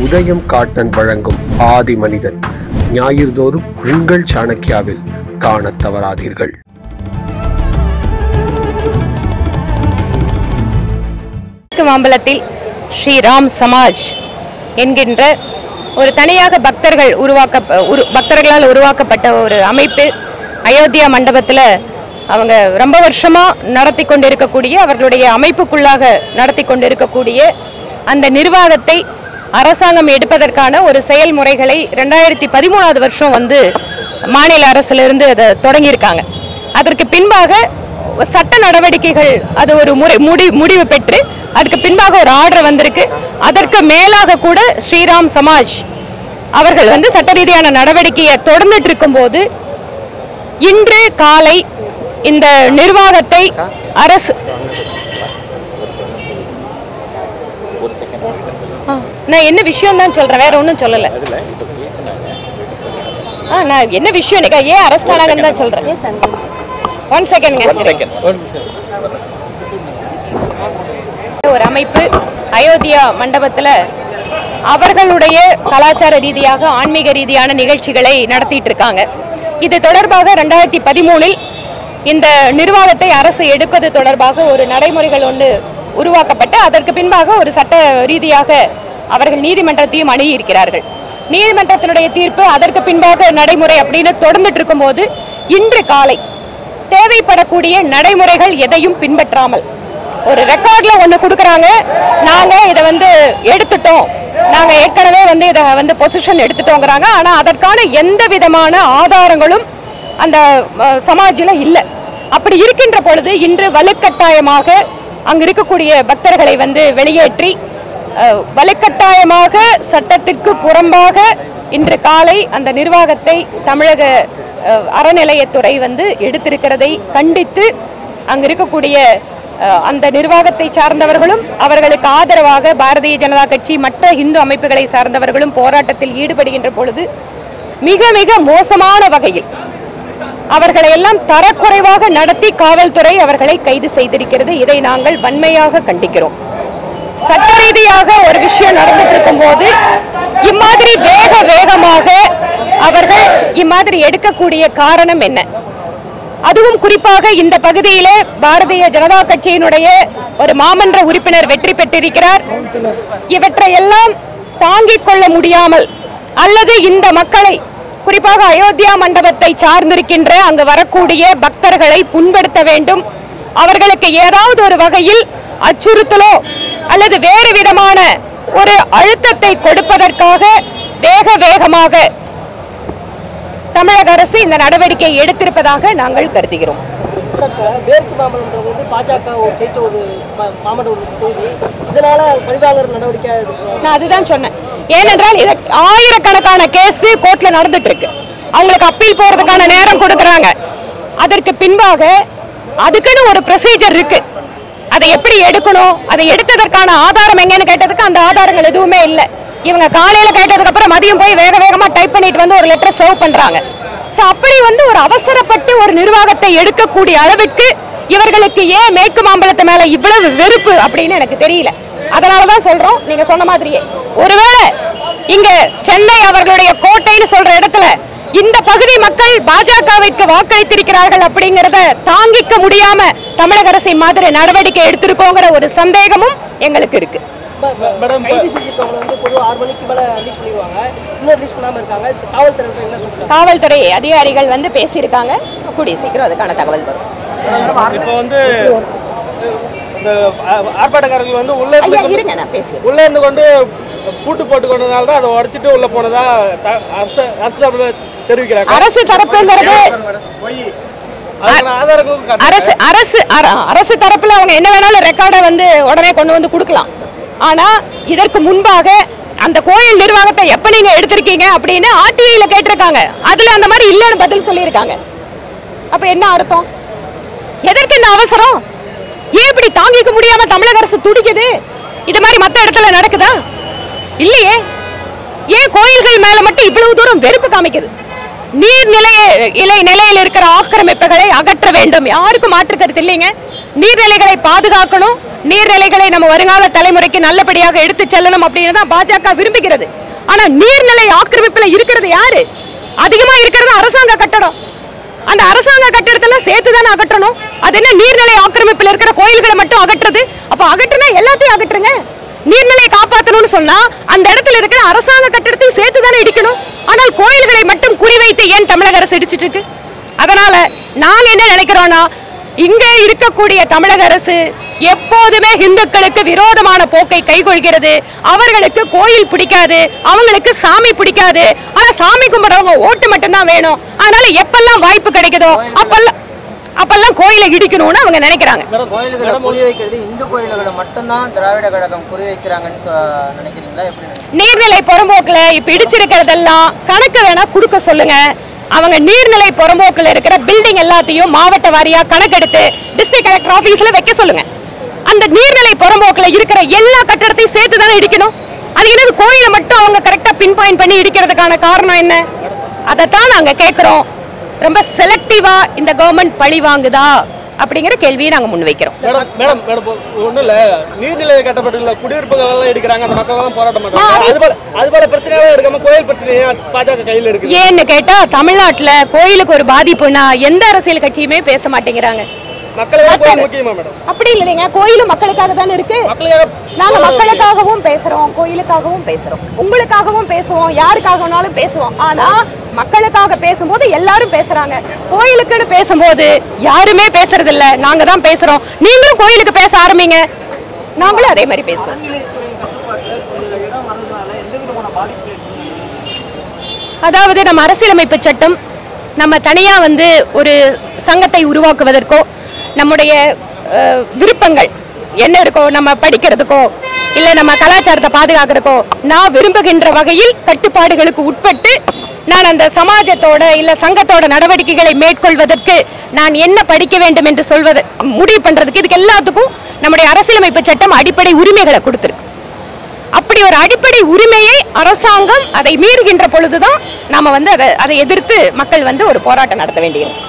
உதயம் காட்டன் வழங்கும் ஆதி மனிதன் ஞாயிறுதோறும் உங்கள் சாணக்கியாவில் காணத் தவறாதீர்கள் மேற்கு மாம்பலத்தில் ஸ்ரீராம் சமாஜ் என்கின்ற ஒரு தனியாக பக்தர்கள் உருவாக்க உரு பக்தர்களால் உருவாக்கப்பட்ட ஒரு அமைப்பு அயோத்தியா மண்டபத்தில் அவங்க ரொம்ப வருஷமாக நடத்தி கொண்டிருக்கக்கூடிய அவர்களுடைய அமைப்புக்குள்ளாக நடத்தி கொண்டிருக்கக்கூடிய அந்த நிர்வாகத்தை அரசாங்கம் எடுப்பதற்கான ஒரு செயல்முறைகளை ரெண்டாயிரத்தி பதிமூணாவது வருஷம் வந்து மாநில அரசிலிருந்து அதை தொடங்கியிருக்காங்க அதற்கு பின்பாக சட்ட நடவடிக்கைகள் அது ஒரு முறை முடி முடிவு பெற்று அதுக்கு பின்பாக ஒரு ஆர்டர் வந்திருக்கு அதற்கு மேலாக கூட ஸ்ரீராம் சமாஜ் அவர்கள் வந்து சட்ட ரீதியான நடவடிக்கையை தொடர்ந்துட்டு இருக்கும்போது இன்று காலை இந்த நிர்வாகத்தை அரசு ஆ, நான் என்ன விஷயம் தான் சொல்றேன் வேற ஒன்றும் சொல்லல ஆ நான் என்ன விஷயம் நீங்க ஏன் அரெஸ்ட் ஆனாங்கன்னு தான் சொல்றேன் ஒன் செகண்ட் ஒரு அமைப்பு அயோத்தியா மண்டபத்தில் அவர்களுடைய கலாச்சார ரீதியாக ஆன்மீக ரீதியான நிகழ்ச்சிகளை நடத்திட்டு இருக்காங்க இது தொடர்பாக ரெண்டாயிரத்தி பதிமூணில் இந்த நிர்வாகத்தை அரசு எடுப்பது தொடர்பாக ஒரு நடைமுறைகள் ஒன்று உருவாக்கப்பட்டு அதற்கு பின்பாக ஒரு சட்ட ரீதியாக அவர்கள் நீதிமன்றத்தையும் அணுகியிருக்கிறார்கள் நீதிமன்றத்தினுடைய தீர்ப்பு அதற்கு பின்பாக நடைமுறை அப்படின்னு தொடர்ந்துட்டு இருக்கும்போது இன்று காலை தேவைப்படக்கூடிய நடைமுறைகள் எதையும் பின்பற்றாமல் ஒரு ரெக்கார்ட்ல ஒன்று கொடுக்குறாங்க நாங்க இதை வந்து எடுத்துட்டோம் நாங்க ஏற்கனவே வந்து இதை வந்து பொசிஷன் எடுத்துட்டோங்கிறாங்க ஆனா அதற்கான எந்த விதமான ஆதாரங்களும் அந்த அஹ், சமாஜில இல்லை அப்படி இருக்கின்ற பொழுது இன்று வலுக்கட்டாயமாக அங்க இருக்கக்கூடிய பக்தர்களை வந்து வெளியேற்றி அஹ், வலுக்கட்டாயமாக சட்டத்திற்கு புறம்பாக இன்று காலை அந்த நிர்வாகத்தை தமிழக அஹ், அறநிலையத்துறை வந்து எடுத்திருக்கிறதை கண்டித்து அங்க இருக்கக்கூடிய அஹ், அந்த நிர்வாகத்தை சார்ந்தவர்களும் அவர்களுக்கு ஆதரவாக பாரதிய ஜனதா கட்சி மற்ற இந்து அமைப்புகளை சார்ந்தவர்களும் போராட்டத்தில் ஈடுபடுகின்ற பொழுது மிக மிக மோசமான வகையில் அவர்களை எல்லாம் தரக்குறைவாக நடத்தி காவல்துறை அவர்களை கைது செய்திருக்கிறது இதை நாங்கள் வன்மையாக கண்டிக்கிறோம் சட்ட ரீதியாக ஒரு விஷயம் நடந்துட்டு இருக்கும்போது இம்மாதிரி வேக வேகமாக அவர்கள் இம்மாதிரி எடுக்கக்கூடிய காரணம் என்ன அதுவும் குறிப்பாக இந்த பகுதியிலே பாரதிய ஜனதா கட்சியினுடைய ஒரு மாமன்ற உறுப்பினர் வெற்றி பெற்றிருக்கிறார் இவற்றை எல்லாம் தாங்கிக் கொள்ள முடியாமல் அல்லது இந்த மக்களை குறிப்பாக அயோத்தியா மண்டபத்தை சார்ந்திருக்கின்ற அங்கு வரக்கூடிய பக்தர்களை புண்படுத்த வேண்டும் அவர்களுக்கு ஏதாவது ஒரு வகையில் அச்சுறுத்தலோ அல்லது வேறு விதமான ஒரு அழுத்தத்தை கொடுப்பதற்காக வேக வேகமாக தமிழக அரசு இந்த நடவடிக்கை எடுத்திருப்பதாக நாங்கள் கருதுகிறோம் மேற்கு மாமல்லன்றது வந்து பாஜக ஒரு ஜெயிச்ச ஒரு மா- மாமன்ற ஒரு தொகுதி இதனால பழிவாளர் நடவடிக்கை எடுக்கிறாங்க நான் அதுதான் சொன்னேன் ஏனென்றால் இது ஆயிரக்கணக்கான கேஸ் கோர்ட்ல நடந்துட்டு இருக்கு அவங்களுக்கு அப்பீல் போறதுக்கான நேரம் கொடுக்கறாங்க அதற்கு பின்பாக அதுக்குன்னு ஒரு ப்ரொசீஜர் இருக்கு அதை எப்படி எடுக்கணும் அதை எடுத்ததற்கான ஆதாரம் எங்கன்னு கேட்டதுக்கு அந்த ஆதாரங்கள் எதுவுமே இல்லை இவங்க காலையில கேட்டதுக்கு அப்புறம் மதியம் போய் வேக வேகமா டைப் பண்ணிட்டு வந்து ஒரு லெட்டர் சர்வ் பண்றாங்க சோ அப்படி வந்து ஒரு அவசரப்பட்டு ஒரு நிர்வாகத்தை எடுக்கக்கூடிய அளவுக்கு இவர்களுக்கு ஏன் மேற்கு மாம்பழத்து மேல இவ்வளவு வெறுப்பு அப்படின்னு எனக்கு தெரியல அதனாலதான் சொல்றோம் நீங்க சொன்ன மாதிரியே ஒருவேளை இங்க சென்னை அவர்களுடைய கோட்டைன்னு சொல்ற இடத்துல இந்த பகுதி மக்கள் பாஜகவிற்கு வாக்களித்திருக்கிறார்கள் அப்படிங்கறத தாங்கிக்க முடியாம தமிழக அரசை மாதிரி நடவடிக்கை எடுத்திருக்கோங்கிற ஒரு சந்தேகமும் எங்களுக்கு இருக்கு மேடம் கைது செஞ்சிருக்கவங்க வந்து பொதுவாக ஆறு மணிக்கு மேலே ரிலீஸ் பண்ணிடுவாங்க இன்னும் ரிலீஸ் பண்ணாமல் இருக்காங்க காவல்துறை என்ன சொல்றாங்க காவல்துறை அதிகாரிகள் வந்து பேசியிருக்காங்க கூடிய சீக்கிரம் அதுக்கான தகவல் வரும் இப்போ வந்து இந்த ஆ- ஆர்ப்பாட்டக்காரர்கள் வந்து உள்ளே ஐயா இருந்து இருங்க நான் பேசுறேன் உள்ளே இருந்து கொண்டு பூட்டு போட்டு கொண்டதுனால தான் அதை உடைச்சிட்டு உள்ள போனதா த- அரசு அரசு தரப்புல தெரிவிக்கிறாங்க அரசு தரப்புங்கிறது அதுக்கான ஆதாரங்களும் காட்டு- அரசு அரசு அர- அரசு தரப்புல அவங்க என்ன வேணாலும் ரெக்கார்டை வந்து உடனே கொண்டு வந்து கொடுக்கலாம் ஆனா இதற்கு முன்பாக அந்த கோயில் நிர்வாகத்தை எப்ப நீங்க எடுத்திருக்கீங்க அப்படின்னு ஆர்டிஐல கேட்டிருக்காங்க அதுல அந்த மாதிரி இல்லைன்னு பதில் சொல்லியிருக்காங்க அப்ப என்ன அர்த்தம் எதற்கு இந்த அவசரம் ஏன் இப்படி தாங்கிக்க முடியாம தமிழக அரசு துடிக்குது இது மாதிரி மத்த இடத்துல நடக்குதா இல்லையே ஏன் கோயில்கள் மேல மட்டும் இவ்வளவு தூரம் வெறுப்பு காமிக்குது நீர்நிலை இலை நிலையில் இருக்கிற ஆக்கிரமிப்புகளை அகற்ற வேண்டும் யாருக்கும் மாற்று கருத்து இல்லைங்க நீர்நிலைகளை பாதுகாக்கணும் நீர்நிலைகளை நம்ம வருங்கால தலைமுறைக்கு நல்லபடியாக எடுத்து செல்லணும் அப்படின்னு தான் பாஜக விரும்புகிறது ஆனா நீர்நிலை ஆக்கிரமிப்புல இருக்கிறது யாரு அதிகமா இருக்கிறது அரசாங்க கட்டடம் அந்த அரசாங்க கட்டிடத்தெல்லாம் சேர்த்து தானே அகற்றணும் அது என்ன நீர்நிலை ஆக்கிரமிப்பில் இருக்கிற கோயில்களை மட்டும் அகற்றுறது அப்ப அகற்றுனா எல்லாத்தையும் அகற்றுங்க நீர்நிலையை காப்பாற்றணும்னு சொன்னா அந்த இடத்துல இருக்கிற அரசாங்க கட்டிடத்தையும் சேர்த்து தானே இடிக்கணும் ஆனால் கோயில்களை மட்டும் குறிவைத்து ஏன் தமிழக அரசு இடிச்சிட்டு இருக்கு அதனால நாங்க என்ன நினைக்கிறோம்னா இங்க இருக்கக்கூடிய தமிழக அரசு எப்போதுமே இந்துக்களுக்கு விரோதமான போக்கை கைகொள்கிறது அவர்களுக்கு கோயில் பிடிக்காது அவங்களுக்கு சாமி பிடிக்காது ஆனா சாமி கும்பிடுறவங்க ஓட்டு மட்டும்தான் வேணும் அதனால எப்பெல்லாம் வாய்ப்பு கிடைக்குதோ அப்பெல்லாம் அப்பெல்லாம் கோயிலை இடிக்கணும்னு அவங்க நினைக்கிறாங்க கோயில்களை குறி வைக்கிறது இந்து கோயில்களை மட்டும்தான் திராவிட கழகம் குறி வைக்கிறாங்கன்னு சொ- நினைக்கிறீங்களா எப்படி நினைக்கிறீங்க நீர்நிலை புறம்போக்குல இப்ப இடிச்சிருக்கிறதெல்லாம் கணக்கு வேணா கொடுக்க சொல்லுங்க அவங்க நீர்நிலை புறம்போக்குல இருக்கிற பில்டிங் எல்லாத்தையும் மாவட்ட வாரியா கணக்கெடுத்து டிஸ்ட்ரிக்ட் கலெக்டர் ஆபீஸ்ல வைக்க சொல்லுங்க அந்த நீர்நிலை புறம்போக்குல இருக்கிற எல்லா கட்டடத்தையும் சேர்த்து தானே இடிக்கணும் அது என்னது கோயிலை மட்டும் அவங்க கரெக்டா பின் பாயிண்ட் பண்ணி இடிக்கிறதுக்கான காரணம் என்ன அதைத்தான் நாங்க கேட்கிறோம் ரொம்ப செலக்டிவா இந்த கவர்மெண்ட் பழி வாங்குதா அப்படிங்கிற கேள்வியை நாங்க முன்வைக்கிறோம் மேடம் மேடம் மேடம் ஒன்றும் இல்லை நீர்நிலை கட்டப்பட்டுள்ள குடியிருப்புகள் எல்லாம் எடுக்கிறாங்க அந்த மக்கள் எல்லாம் போராட்டம் ஆ, பண்றாங்க அது- அது போல அது போல பிரச்சனையெல்லாம் எடுக்காம கோயில் பிரச்சனையை பாஜக கையில் எடுக்குது ஏன்னு கேட்டா தமிழ்நாட்டுல கோயிலுக்கு ஒரு பாதிப்புனா எந்த அரசியல் கட்சியுமே பேச மாட்டேங்கிறாங்க மக்களுக்கு கோயில் முக்கியமா மேடம் அப்படி இல்லைங்க கோயிலும் மக்களுக்காக தானே இருக்கு மக்களுக்காக நாங்க மக்களுக்காகவும் பேசுறோம் கோயிலுக்காகவும் பேசுறோம் உங்களுக்காகவும் பேசுவோம் யாருக்காகனாலும் பேசுவோம் ஆனா மக்களுக்காக பேசும்போது எல்லாரும் பேசுறாங்க கோயிலுக்குன்னு பேசும்போது யாருமே பேசுறது இல்ல நாங்க தான் பேசுறோம் நீங்களும் கோயிலுக்கு பேச ஆரம்பிங்க நாங்களும் அதே மாதிரி பேசுவோம் அதாவது நம்ம அரசியலமைப்பு சட்டம் நம்ம தனியா வந்து ஒரு சங்கத்தை உருவாக்குவதற்கோ நம்முடைய அஹ், விருப்பங்கள் என்ன இருக்கோ நம்ம படிக்கிறதுக்கோ இல்ல நம்ம கலாச்சாரத்தை பாதுகாக்கிறதுக்கோ நான் விரும்புகின்ற வகையில் கட்டுப்பாடுகளுக்கு உட்பட்டு நான் அந்த சமாஜத்தோட இல்ல சங்கத்தோட நடவடிக்கைகளை மேற்கொள்வதற்கு நான் என்ன படிக்க வேண்டும் என்று சொல்வது முடிவு பண்றதுக்கு இதுக்கு எல்லாத்துக்கும் நம்முடைய அரசியலமைப்பு சட்டம் அடிப்படை உரிமைகளை கொடுத்திருக்கு அப்படி ஒரு அடிப்படை உரிமையை அரசாங்கம் அதை மீறுகின்ற பொழுதுதான் நாம வந்து அதை அதை எதிர்த்து மக்கள் வந்து ஒரு போராட்டம் நடத்த வேண்டியிருக்கும்